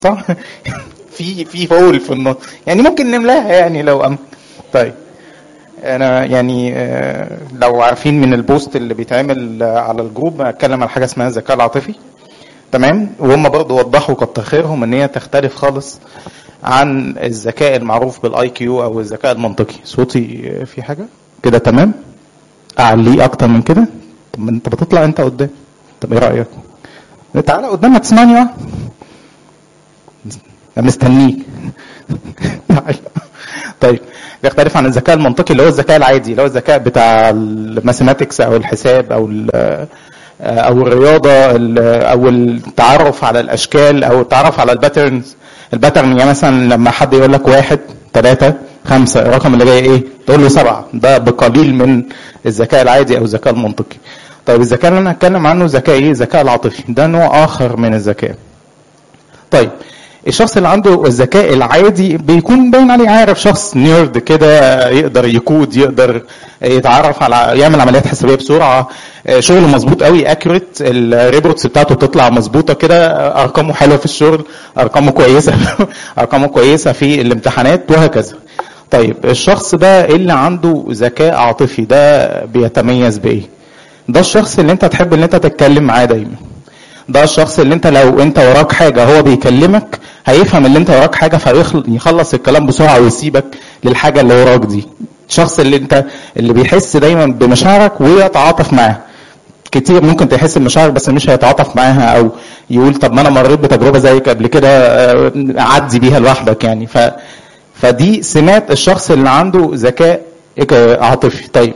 صح في في هول في النص يعني ممكن نملاها يعني لو أم... طيب انا يعني آه، لو عارفين من البوست اللي بيتعمل آه، على الجروب اتكلم على حاجه اسمها الذكاء العاطفي تمام وهم برضه وضحوا كتر خيرهم ان هي تختلف خالص عن الذكاء المعروف بالاي كيو او الذكاء المنطقي صوتي آه، في حاجه كده تمام اعليه اكتر من كده طب ما انت بتطلع انت قدام طب ايه رايك تعالى قدام ما تسمعني بقى انا مستنيك تعال. طيب بيختلف عن الذكاء المنطقي اللي هو الذكاء العادي اللي هو الذكاء بتاع الماثيماتكس او الحساب او ال- او الرياضه ال- او التعرف على الاشكال او التعرف على الباترنز الباترن يعني مثلا لما حد يقول لك واحد ثلاثة خمسة الرقم اللي جاي ايه؟ تقول له سبعة ده بقليل من الذكاء العادي او الذكاء المنطقي. طيب الذكاء اللي انا هتكلم عنه ذكاء ايه؟ الذكاء العاطفي ده نوع اخر من الذكاء. طيب الشخص اللي عنده الذكاء العادي بيكون باين عليه عارف شخص نيرد كده يقدر يكود يقدر يتعرف على يعمل عمليات حسابيه بسرعه شغله مظبوط قوي اكيوريت الريبورتس بتاعته بتطلع مظبوطه كده ارقامه حلوه في الشغل ارقامه كويسه ارقامه كويسه في الامتحانات وهكذا طيب الشخص ده اللي عنده ذكاء عاطفي ده بيتميز بايه ده الشخص اللي انت تحب ان انت تتكلم معاه دايما ده الشخص اللي انت لو انت وراك حاجه هو بيكلمك هيفهم اللي انت وراك حاجه فيخلص الكلام بسرعه ويسيبك للحاجه اللي وراك دي الشخص اللي انت اللي بيحس دايما بمشاعرك ويتعاطف معاها كتير ممكن تحس بمشاعرك بس مش هيتعاطف معاها او يقول طب ما انا مريت بتجربه زيك قبل كده اه، عدي بيها لوحدك يعني ف فدي سمات الشخص اللي عنده ذكاء اه، عاطفي طيب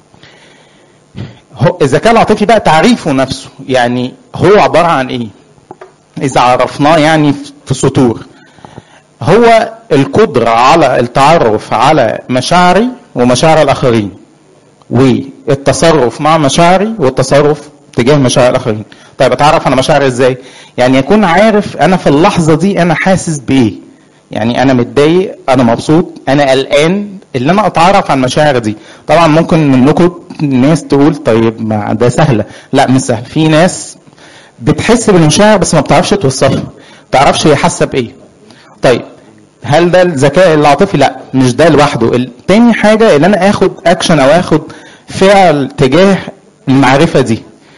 هو الذكاء العاطفي بقى تعريفه نفسه يعني هو عبارة عن ايه اذا عرفناه يعني في سطور هو القدرة على التعرف على مشاعري ومشاعر الآخرين والتصرف مع مشاعري والتصرف تجاه مشاعر الآخرين طيب أتعرف على مشاعري إزاي يعني أكون عارف أنا في اللحظة دي أنا حاسس بإيه يعني أنا متضايق أنا مبسوط أنا قلقان اللي أنا أتعرف على المشاعر دي طبعا ممكن منكم ناس تقول طيب ما ده سهلة لا مش سهل في ناس بتحس بالمشاعر بس ما بتعرفش توصفها ما بتعرفش هي حاسة بإيه طيب هل ده الذكاء العاطفي؟ لا مش ده لوحده، تاني حاجة ان انا اخد اكشن او اخد فعل تجاه المعرفة دي.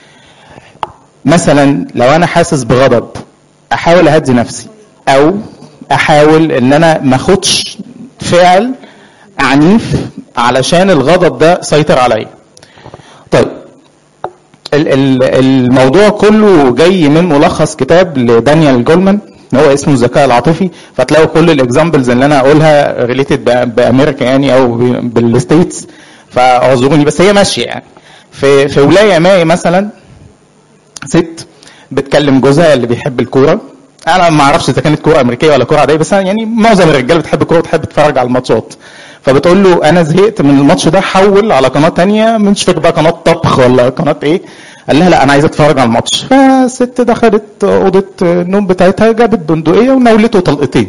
مثلا لو انا حاسس بغضب احاول اهدي نفسي او احاول ان انا ما اخدش فعل عنيف علشان الغضب ده سيطر عليا. طيب ال- ال- الموضوع كله جاي من ملخص كتاب لدانيال جولمان هو اسمه الذكاء العاطفي فتلاقوا كل الاكزامبلز اللي انا اقولها ريليتد بامريكا يعني او ب- بالستيتس فاعذروني بس هي ماشيه يعني في في ولايه ما مثلا ست بتكلم جوزها اللي بيحب الكوره انا ما اعرفش اذا كانت كوره امريكيه ولا كوره عاديه بس أنا يعني معظم الرجاله بتحب الكوره وتحب تتفرج على الماتشات فبتقول له انا زهقت من الماتش ده حول على قناه تانية مش فاكر بقى قناه طبخ ولا قناه ايه قال لها لا انا عايز اتفرج على الماتش فالست دخلت اوضه النوم بتاعتها جابت بندقيه وناولته طلقتين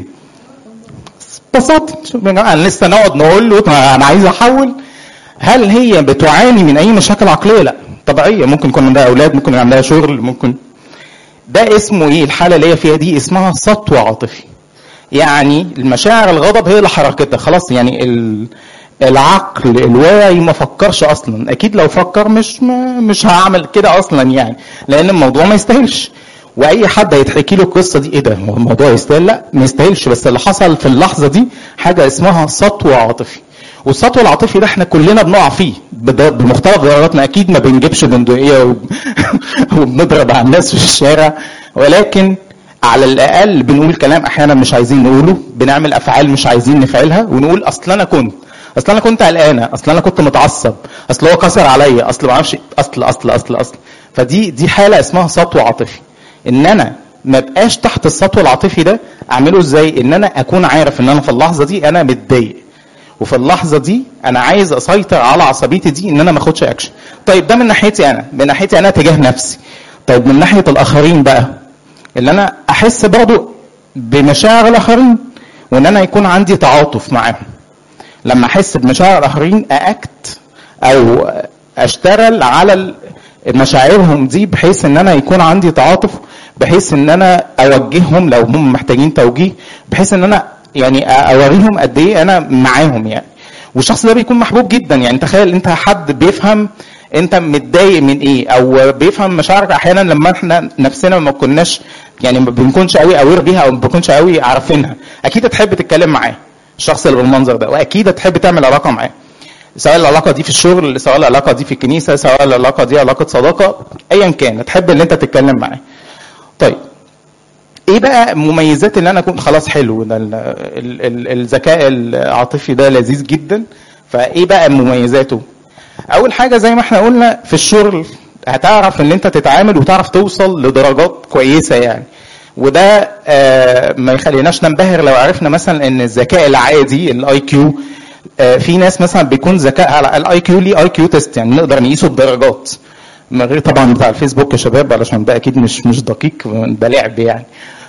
ببساطه شوف يا جماعه أنا لسه نقعد نقول له طب انا عايز احول هل هي بتعاني من اي مشاكل عقليه لا طبيعيه ممكن يكون عندها اولاد ممكن يكون عندها شغل ممكن ده اسمه ايه الحاله اللي هي فيها دي اسمها سطو عاطفي يعني المشاعر الغضب هي اللي حركتها خلاص يعني ال... العقل الواعي ما فكرش اصلا اكيد لو فكر مش ما مش هعمل كده اصلا يعني لان الموضوع ما يستاهلش واي حد هيتحكي له القصه دي ايه ده هو الموضوع يستاهل لا ما يستاهلش بس اللي حصل في اللحظه دي حاجه اسمها سطو عاطفي والسطو العاطفي ده احنا كلنا بنقع فيه بد- بمختلف درجاتنا اكيد ما بنجيبش بندقيه وب... وبنضرب على الناس في الشارع ولكن على الاقل بنقول كلام احيانا مش عايزين نقوله بنعمل افعال مش عايزين نفعلها ونقول اصل انا كنت اصل انا كنت قلقانه اصل انا كنت متعصب اصل هو كسر عليا اصل ما اعرفش اصل اصل اصل اصل فدي دي حاله اسمها سطو عاطفي ان انا ما بقاش تحت السطو العاطفي ده اعمله ازاي ان انا اكون عارف ان انا في اللحظه دي انا متضايق وفي اللحظه دي انا عايز اسيطر على عصبيتي دي ان انا ما اخدش اكشن طيب ده من ناحيتي انا من ناحيتي انا تجاه نفسي طيب من ناحيه الاخرين بقى اللي انا احس برضو بمشاعر الاخرين وان انا يكون عندي تعاطف معاهم لما احس بمشاعر الاخرين ااكت او اشتغل على ال- مشاعرهم دي بحيث ان انا يكون عندي تعاطف بحيث ان انا اوجههم لو هم محتاجين توجيه بحيث ان انا يعني اوريهم قد ايه انا معاهم يعني والشخص ده بيكون محبوب جدا يعني تخيل انت حد بيفهم انت متضايق من ايه او بيفهم مشاعرك احيانا لما احنا نفسنا ما كناش يعني ما بنكونش قوي اوير بيها او ما بنكونش قوي عارفينها اكيد هتحب تتكلم معاه الشخص اللي بالمنظر ده واكيد هتحب تعمل علاقه معاه سواء العلاقه دي في الشغل سواء العلاقه دي في الكنيسه سواء العلاقه دي علاقه صداقه ايا كان تحب ان انت تتكلم معاه طيب ايه بقى مميزات ان انا اكون خلاص حلو ده ال- ال- ال- الذكاء العاطفي ده لذيذ جدا فايه بقى مميزاته اول حاجه زي ما احنا قلنا في الشغل هتعرف ان انت تتعامل وتعرف توصل لدرجات كويسه يعني وده آه، ما يخليناش ننبهر لو عرفنا مثلا ان الذكاء العادي الاي كيو في ناس مثلا بيكون ذكاء على الاي كيو ليه اي كيو تيست يعني نقدر نقيسه بدرجات من غير طبعا بتاع الفيسبوك يا شباب علشان ده اكيد مش مش دقيق ده لعب يعني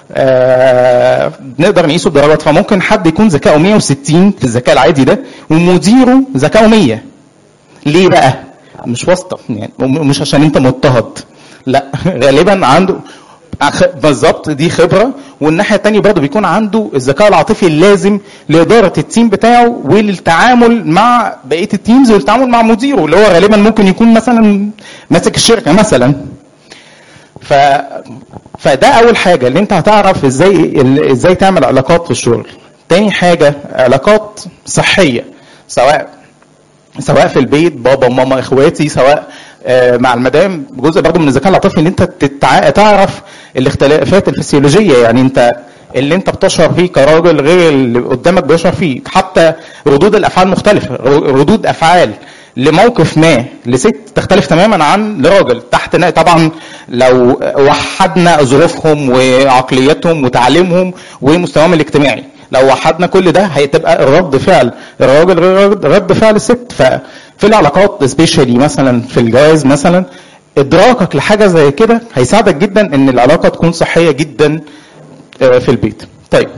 آه نقدر نقيسه بدرجات فممكن حد يكون ذكائه 160 في الذكاء العادي ده ومديره ذكائه 100 ليه بقى؟ مش واسطه يعني مش عشان انت مضطهد لا غالبا عنده أخ- بالظبط دي خبره والناحيه الثانيه برضه بيكون عنده الذكاء العاطفي اللازم لاداره التيم بتاعه وللتعامل مع بقيه التيمز والتعامل مع مديره اللي هو غالبا ممكن يكون مثلا ماسك الشركه مثلا ف فده اول حاجه اللي انت هتعرف ازاي ال- ازاي تعمل علاقات في الشغل تاني حاجه علاقات صحيه سواء سواء في البيت بابا وماما اخواتي سواء آه، مع المدام جزء برضه من الذكاء العاطفي ان انت تتع... تعرف الاختلافات الفسيولوجيه يعني انت اللي انت بتشعر فيه كراجل غير اللي قدامك بيشعر فيه حتى ردود الافعال مختلفه ر- ردود افعال لموقف ما لست تختلف تماما عن لراجل تحت نا- طبعا لو وحدنا ظروفهم وعقليتهم وتعليمهم ومستواهم الاجتماعي لو وحدنا كل ده هتبقى الرد فعل الراجل غير رد- رد فعل الست ففي العلاقات سبيشالي مثلا في الجواز مثلا ادراكك لحاجه زي كده هيساعدك جدا ان العلاقه تكون صحيه جدا آه، في البيت طيب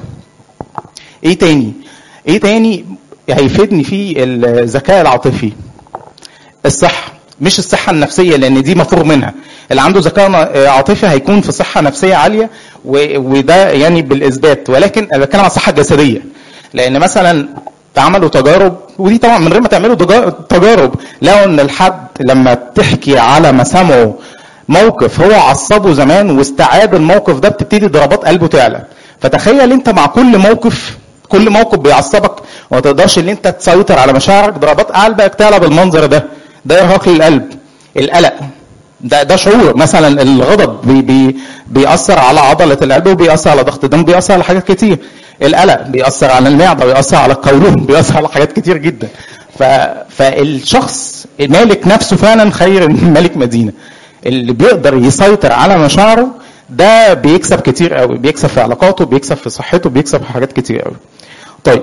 ايه تاني ايه تاني هيفيدني في الذكاء العاطفي الصحه مش الصحه النفسيه لان دي مفروغ منها اللي عنده ذكاء عاطفي هيكون في صحه نفسيه عاليه و- وده يعني بالاثبات ولكن انا بتكلم عن الصحه الجسديه لان مثلا عملوا تجارب ودي طبعا من غير ما تعملوا تجا- تجارب لقوا ان الحد لما تحكي على ما سمعه موقف هو عصبه زمان واستعاد الموقف ده بتبتدي ضربات قلبه تعلى فتخيل انت مع كل موقف كل موقف بيعصبك وما تقدرش ان انت تسيطر على مشاعرك ضربات قلبك تعلى بالمنظر ده ده ارهاق للقلب القلق ده ده شعور مثلا الغضب بي بي بيأثر على عضلة القلب وبيأثر على ضغط الدم بيأثر على حاجات كتير القلق بيأثر على المعدة بيأثر على القولون بيأثر على حاجات كتير جدا ف فالشخص مالك نفسه فعلا خير من ملك مدينة اللي بيقدر يسيطر على مشاعره ده بيكسب كتير قوي بيكسب في علاقاته بيكسب في صحته بيكسب في حاجات كتير قوي طيب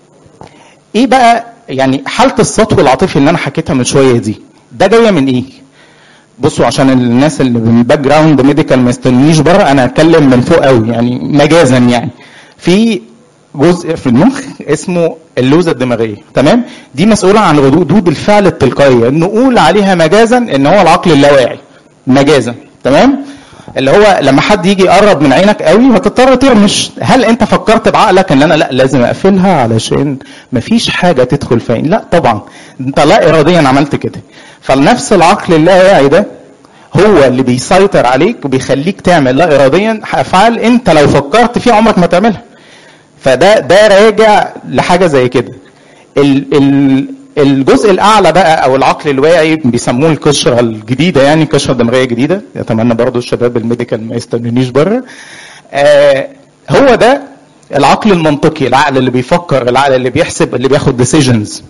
ايه بقى يعني حاله السطو العاطفي اللي انا حكيتها من شويه دي ده جايه من ايه بصوا عشان الناس اللي من باك جراوند ميديكال ما يستنيش بره انا هتكلم من فوق قوي يعني مجازا يعني في جزء في المخ اسمه اللوزه الدماغيه تمام دي مسؤوله عن ردود الفعل التلقائيه نقول عليها مجازا ان هو العقل اللاواعي مجازا تمام اللي هو لما حد يجي يقرب من عينك قوي هتضطر ترمش هل انت فكرت بعقلك ان انا لا لازم اقفلها علشان مفيش حاجه تدخل في عين لا طبعا انت لا اراديا عملت كده فنفس العقل اللاواعي ده هو اللي بيسيطر عليك وبيخليك تعمل لا اراديا افعال انت لو فكرت فيها عمرك ما تعملها فده ده راجع لحاجه زي كده ال ال الجزء الاعلى بقى او العقل الواعي بيسموه القشره الجديده يعني القشره الدماغيه الجديده يتمنى برضو الشباب الميديكال ما يستنونيش بره آه هو ده العقل المنطقي العقل اللي بيفكر العقل اللي بيحسب اللي بياخد ديسيجنز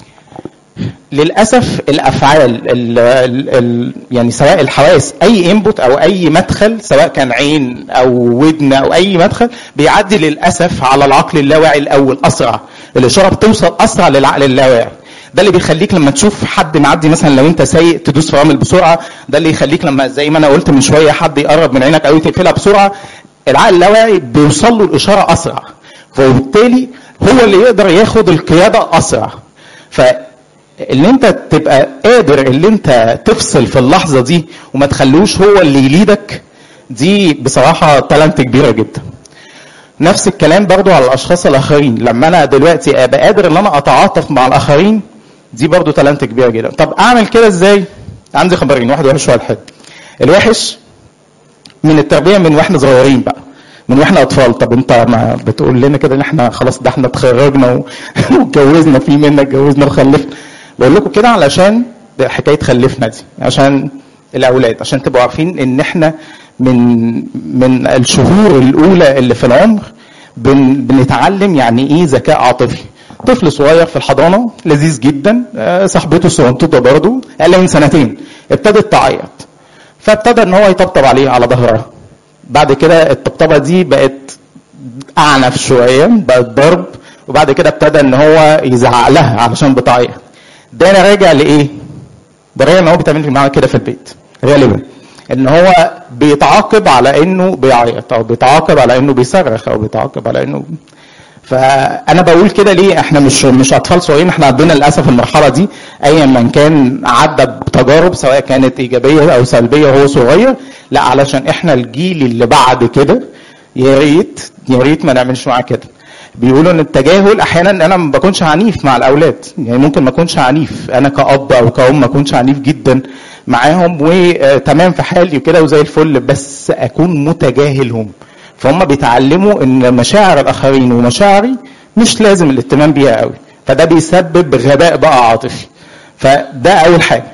للاسف الافعال ال ال ال يعني سواء الحواس اي انبوت او اي مدخل سواء كان عين او ودن او اي مدخل بيعدي للاسف على العقل اللاواعي الاول اسرع الاشاره بتوصل اسرع للعقل اللاواعي ده اللي بيخليك لما تشوف حد معدي مثلا لو انت سايق تدوس فرامل بسرعه ده اللي يخليك لما زي ما انا قلت من شويه حد يقرب من عينك قوي تقفلها بسرعه العقل اللاواعي بيوصل له الاشاره اسرع فبالتالي هو اللي يقدر ياخد القياده اسرع ف اللي انت تبقى قادر اللي انت تفصل في اللحظه دي وما تخلوش هو اللي يليدك دي بصراحه تالنت كبيره جدا نفس الكلام برضو على الاشخاص الاخرين لما انا دلوقتي ابقى قادر ان انا اتعاطف مع الاخرين دي برضو تالنت كبيره جدا طب اعمل كده ازاي عندي خبرين واحد وحش وواحد حلو الوحش من التربيه من واحنا صغيرين بقى من واحنا اطفال طب انت ما بتقول لنا كده ان احنا خلاص ده احنا اتخرجنا واتجوزنا في منا اتجوزنا وخلفنا بقول لكم كده علشان حكايه خلفنا دي عشان الاولاد عشان تبقوا عارفين ان احنا من من الشهور الاولى اللي في العمر بن بنتعلم يعني ايه ذكاء عاطفي طفل صغير في الحضانه لذيذ جدا صاحبته الصغنطوطه برضه اقل من سنتين ابتدت تعيط فابتدى ان هو يطبطب عليه على ظهرها بعد كده الطبطبه دي بقت اعنف شويه بقت ضرب وبعد كده ابتدى ان هو يزعق لها علشان بتعيط ده انا راجع لايه؟ ده راجع ان هو بيتعمل معاه كده في البيت غالبا ان هو بيتعاقب على انه بيعيط او بيتعاقب على انه بيصرخ او بيتعاقب على انه فانا بقول كده ليه احنا مش مش اطفال صغيرين احنا عندنا للاسف المرحله دي ايا من كان عدى بتجارب سواء كانت ايجابيه او سلبيه وهو صغير لا علشان احنا الجيل اللي بعد كده يا ريت يا ريت ما نعملش معاه كده بيقولوا ان التجاهل احيانا انا ما بكونش عنيف مع الاولاد يعني ممكن ما اكونش عنيف انا كاب او كأم ما اكونش عنيف جدا معاهم وتمام في حالي وكده وزي الفل بس اكون متجاهلهم فهم بيتعلموا ان مشاعر الاخرين ومشاعري مش لازم الاهتمام بيها قوي فده بيسبب غباء بقى عاطفي فده اول حاجه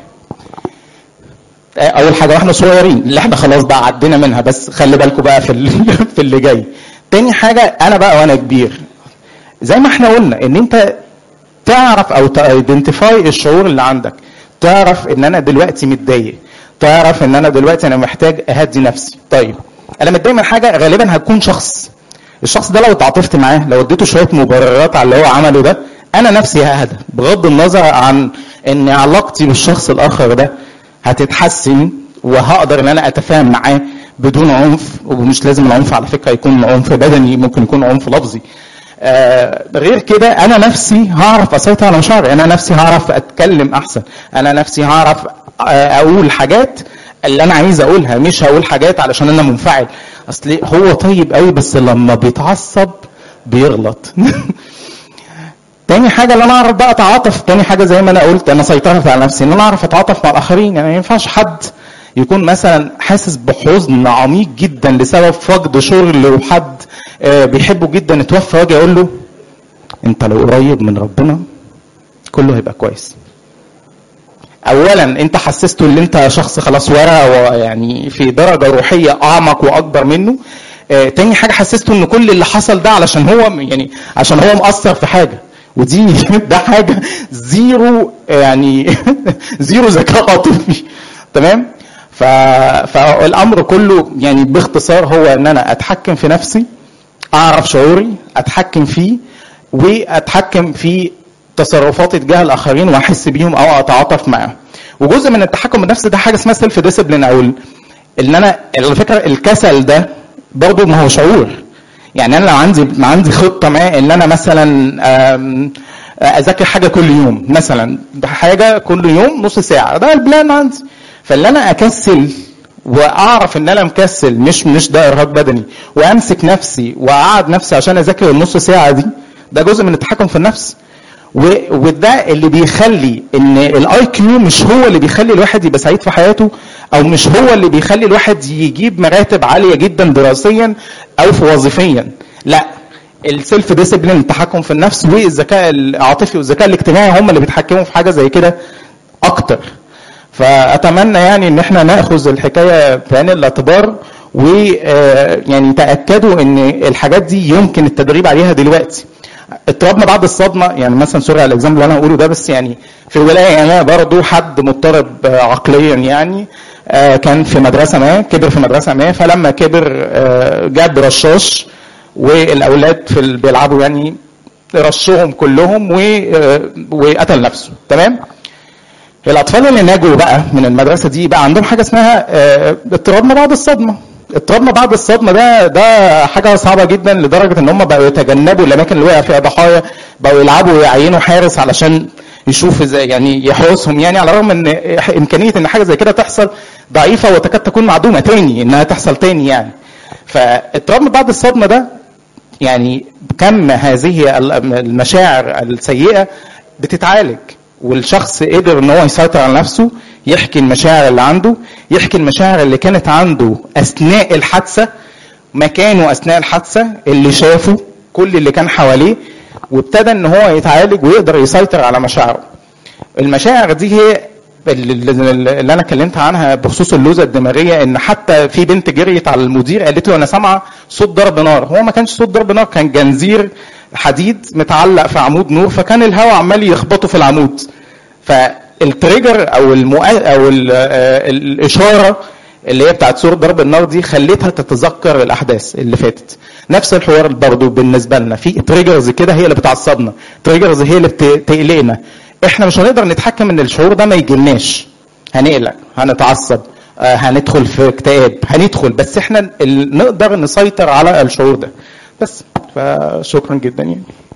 اول حاجه واحنا صغيرين اللي احنا خلاص بقى عدينا منها بس خلي بالكم بقى في في اللي جاي تاني حاجه انا بقى وانا كبير زي ما احنا قلنا ان انت تعرف او تايدنتيفاي الشعور اللي عندك تعرف ان انا دلوقتي متضايق تعرف ان انا دلوقتي انا محتاج اهدي نفسي طيب انا متضايق من حاجه غالبا هتكون شخص الشخص ده لو اتعاطفت معاه لو اديته شويه مبررات على اللي هو عمله ده انا نفسي ههدى بغض النظر عن ان علاقتي بالشخص الاخر ده هتتحسن وهقدر ان انا اتفاهم معاه بدون عنف ومش لازم العنف على فكره يكون عنف بدني ممكن يكون عنف لفظي آه غير كده انا نفسي هعرف اسيطر على مشاعري انا نفسي هعرف اتكلم احسن انا نفسي هعرف اقول حاجات اللي انا عايز اقولها مش هقول حاجات علشان انا منفعل اصل هو طيب قوي بس لما بيتعصب بيغلط تاني حاجه اللي انا اعرف بقى اتعاطف تاني حاجه زي ما انا قلت انا سيطرت على نفسي ان انا اعرف اتعاطف مع الاخرين يعني ما ينفعش حد يكون مثلا حاسس بحزن عميق جدا لسبب فقد شغل وحد بيحبه جدا اتوفى واجي اقول له انت لو قريب من ربنا كله هيبقى كويس اولا انت حسسته ان انت شخص خلاص ورا ويعني في درجه روحيه اعمق واكبر منه آه تاني حاجه حسسته ان كل اللي حصل ده علشان هو يعني عشان هو مقصر في حاجه ودي ده حاجه زيرو يعني زيرو ذكاء عاطفي تمام فالامر كله يعني باختصار هو ان انا اتحكم في نفسي اعرف شعوري اتحكم فيه واتحكم في تصرفاتي تجاه الاخرين واحس بيهم او اتعاطف معاهم وجزء من التحكم بالنفس ده حاجه اسمها سيلف ديسيبلين او ان انا على فكره الكسل ده برضه ما هو شعور يعني انا لو عندي ما عندي خطه ما ان انا مثلا اذاكر حاجه كل يوم مثلا حاجه كل يوم نص ساعه ده البلان عندي فاللي انا اكسل واعرف ان انا مكسل مش مش ده ارهاق بدني وامسك نفسي واقعد نفسي عشان اذاكر النص ساعه دي ده جزء من التحكم في النفس وده اللي بيخلي ان الاي كيو مش هو اللي بيخلي الواحد يبقى سعيد في حياته او مش هو اللي بيخلي الواحد يجيب مراتب عاليه جدا دراسيا او في وظيفيا لا السيلف ديسيبلين التحكم في النفس والذكاء العاطفي والذكاء الاجتماعي هم اللي بيتحكموا في حاجه زي كده اكتر فاتمنى يعني ان احنا ناخذ الحكايه في عين الاعتبار ويعني تاكدوا ان الحاجات دي يمكن التدريب عليها دلوقتي اضطرابنا بعد الصدمه يعني مثلا سوري على الاكزام اللي انا هقوله ده بس يعني في ولايه انا برضه حد مضطرب عقليا يعني كان في مدرسه ما كبر في مدرسه ما فلما كبر جاب رشاش والاولاد في بيلعبوا يعني رشهم كلهم وقتل نفسه تمام الاطفال اللي نجوا بقى من المدرسه دي بقى عندهم حاجه اسمها اضطراب ما بعد الصدمه اضطراب ما بعد الصدمه ده ده حاجه صعبه جدا لدرجه ان هم بقوا يتجنبوا الاماكن اللي وقع فيها ضحايا بقوا يلعبوا ويعينوا حارس علشان يشوف ازاي يعني يحرسهم يعني على الرغم ان امكانيه ان حاجه زي كده تحصل ضعيفه وتكاد تكون معدومه تاني انها تحصل تاني يعني فالترام بعد الصدمه ده يعني كم هذه المشاعر السيئه بتتعالج والشخص قدر ان هو يسيطر على نفسه يحكي المشاعر اللي عنده يحكي المشاعر اللي كانت عنده اثناء الحادثه مكانه اثناء الحادثه اللي شافه كل اللي كان حواليه وابتدى ان هو يتعالج ويقدر يسيطر على مشاعره المشاعر دي هي اللي انا اتكلمت عنها بخصوص اللوزه الدماغيه ان حتى في بنت جريت على المدير قالت له انا سامعه صوت ضرب نار هو ما كانش صوت ضرب نار كان جنزير حديد متعلق في عمود نور فكان الهواء عمال يخبطه في العمود فالتريجر او المؤ... او ال... الاشاره اللي هي بتاعت صورة ضرب النار دي خليتها تتذكر الاحداث اللي فاتت نفس الحوار برضه بالنسبه لنا في تريجرز كده هي اللي بتعصبنا تريجرز هي اللي بتقلقنا احنا مش هنقدر نتحكم ان الشعور ده ما يجيلناش هنقلق هنتعصب آه هندخل في اكتئاب هندخل بس احنا نقدر نسيطر على الشعور ده بس فشكرا جدا يعني